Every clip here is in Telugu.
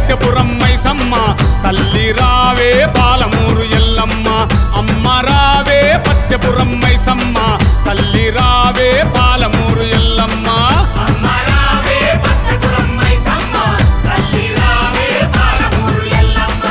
పత్యపురం మైసమ్మ తల్లి రావే పాలమూరు ఎల్లమ్మ అమ్మ రావే పత్యపురం మైసమ్మ తల్లి రావే పాలమూరు ఎల్లమ్మ అమ్మ రావే పట్టపురం మైసమ్మ తల్లి రావే పాలమూరు ఎల్లమ్మ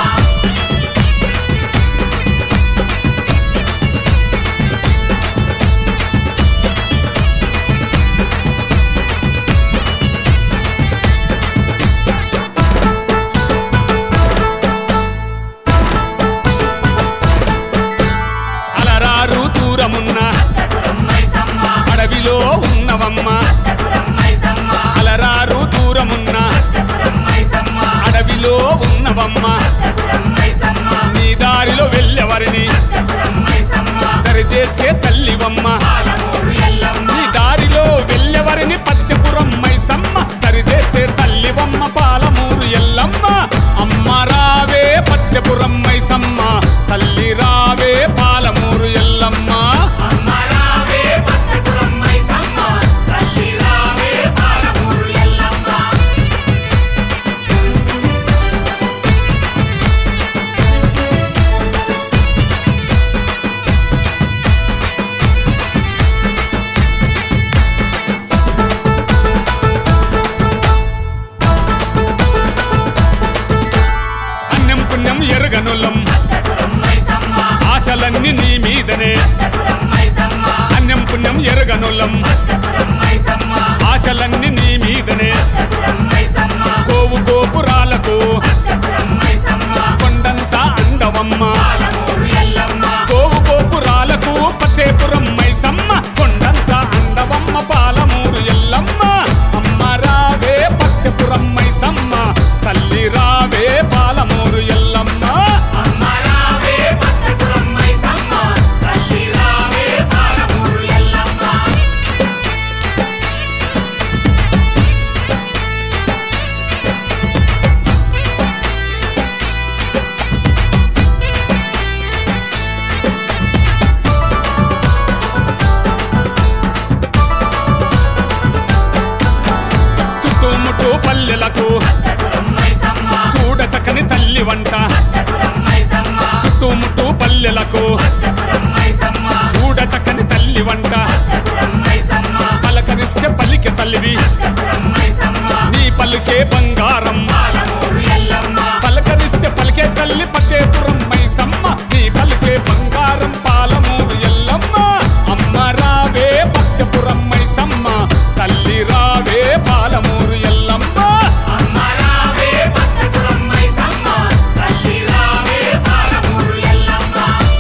అలరారు దూరమున్న పట్టపురం మైసమ్మ అడవిలో ఉన్నవమ్మ పట్టపురం మైసమ్మ అలరారు దూరమున్న పట్టపురం మైసమ్మ అడవిలో ఉన్నవమ్మ పట్టపురం మైసమ్మ నీ దారిలో వెళ్ళెవరిని పట్టపురం మైసమ్మ దరిచేర్చే తల్లివమ్మ పాలమూరు ఎల్లమ్మ నీ దారిలో వెళ్ళెవరిని పత్తిపురం మైసమ్మ దరిచేర్చే తల్లివమ్మ పాలమూరు ఎల్లమ్మ అమ్మ రావే పత్తిపురం మైసమ్మ తల్లి రావే పాలమూరు ఎల్లమ్మ అమ్మ రావే పట్టపురం మైసమ్మ తల్లి రావే పాలమూరు ఎల్లమ్మ అన్నం పుణ్యం ఎరగనులం పట్టపురం మైసమ్మ ఆశలన్నీ నీ మీదనే పట్టపురం మైసమ్మ అన్నం పుణ్యం ఎరగనులం పట్టపురం మైసమ్మ ఆశలన్నీ నీ మీదనే పట్టపురం మైసమ్మ కోవు గోపురాలకు పట్టపురం మైసమ్మ కొండంత అందవమ్మ పాలమూరు ఎల్లమ్మ కోవు గోపురాలకు పతేపురం మైసమ్మ కొండంత అందవమ్మ పాలమూరు ఎల్లమ్మ అమ్మ రావే పత్తెపురం మైసమ్మ తల్లి రావే పాలమూరు ఎల్లమ్మ అమ్మ రావే పట్టపురం మైసమ్మ తల్లి రావే పాలమూరు ఎల్లమ్మ చుట్టుముట్టు పల్లెలకు పట్టపురం మైసమ్మ చూడ చక్కని తల్లి వంట పట్టపురం మైసమ్మ చుట్టుముట్టు పల్లెలకు పట్టపురం మైసమ్మ చూడ చక్కని తల్లి వంట పట్టపురం మైసమ్మ పలకరిస్తే పలికి తల్లివి పట్టపురం మైసమ్మ నీ పలుకే బంగారం పాలమూరు ఎల్లమ్మ పలకరిస్తే పలికే తల్లి పతేపురం మైసమ్మ నీ పలికే బంగారం పాలమూరు ఎల్లమ్మ అమ్మ రావే పత్యపురం మైసమ్మ తల్లి రావే పాలమూరు ఎల్లమ్మ అమ్మ రావే పట్టపురం మైసమ్మ తల్లి రావే పాలమూరు ఎల్లమ్మ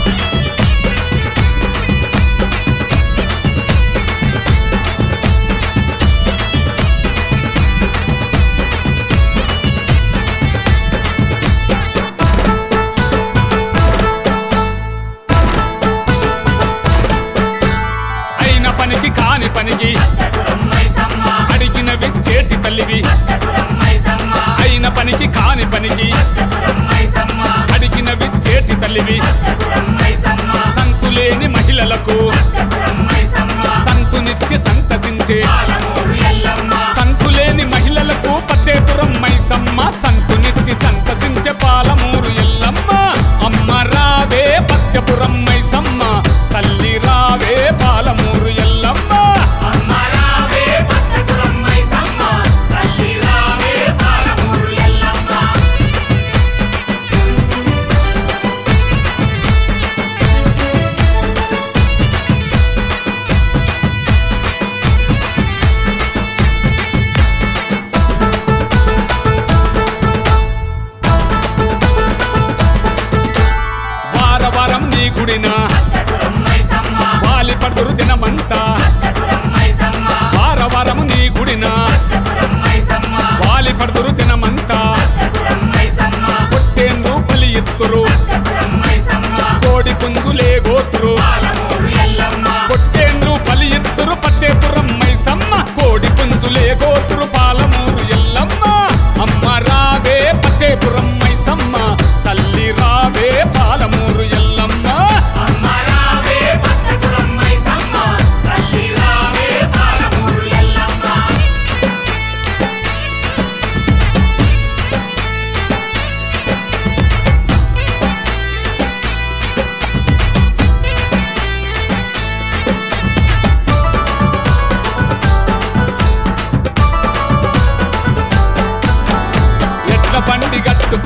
అయిన పనికి కాని పనికి పట్టపురం మైసమ్మ అడిగినవి చేటి తల్లివి పట్టపురం మైసమ్మ అయిన పనికి కాని పనికి పట్టపురం మైసమ్మ అడిగినవి చేటి తల్లివి పట్టపురం మైసమ్మ సంతులేని మహిళలకు పట్టపురం మైసమ్మ సంతునిచ్చి సంతసించే పాలమూరు ఎల్లమ్మ సంతులేని మహిళలకు పత్తేపురం మైసమ్మ సంతునిచ్చి సంతసించే పాలమూరు ఎల్లమ్మ అమ్మ రావే పత్యపురం మైసమ్మ తల్లి రావే పాలమూరు ఎల్లమ్మ అమ్మ రావే పట్టపురం మైసమ్మ తల్లి రావే పాలమూరు ఎల్లమ్మ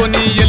తీసుకొని